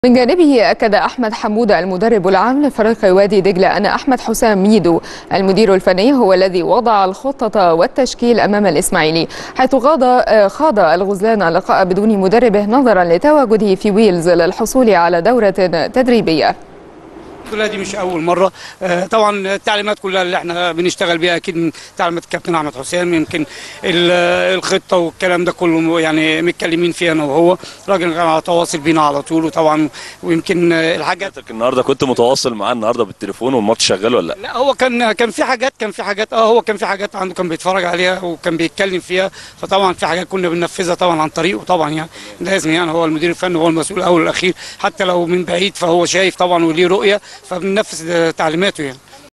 من جانبه أكد أحمد حمودة المدرب العام لفريق وادي دجلة أن أحمد حسام ميدو المدير الفني هو الذي وضع الخطة والتشكيل أمام الإسماعيلي حيث غاض خاض الغزلان اللقاء بدون مدربه نظرا لتواجده في ويلز للحصول على دورة تدريبية كلها دي مش اول مره آه، طبعا التعليمات كلها اللي احنا بنشتغل بيها اكيد من تعليمات الكابتن احمد حسام يمكن ال- الخطه والكلام ده كله يعني متكلمين فيها انا وهو راجل كان على تواصل بينا على طول وطبعا ويمكن آه، الحاجات حضرتك النهارده كنت متواصل معاه النهارده بالتليفون والماتش شغال ولا لا؟ لا هو كان كان في حاجات كان في حاجات اه هو كان في حاجات عنده كان بيتفرج عليها وكان بيتكلم فيها فطبعا في حاجات كنا بننفذها طبعا عن طريقه طبعا يعني لازم يعني هو المدير الفني هو المسؤول الاول والاخير حتى لو من بعيد فهو شايف طبعا وليه رؤيه فبننفذ تعليماته يعني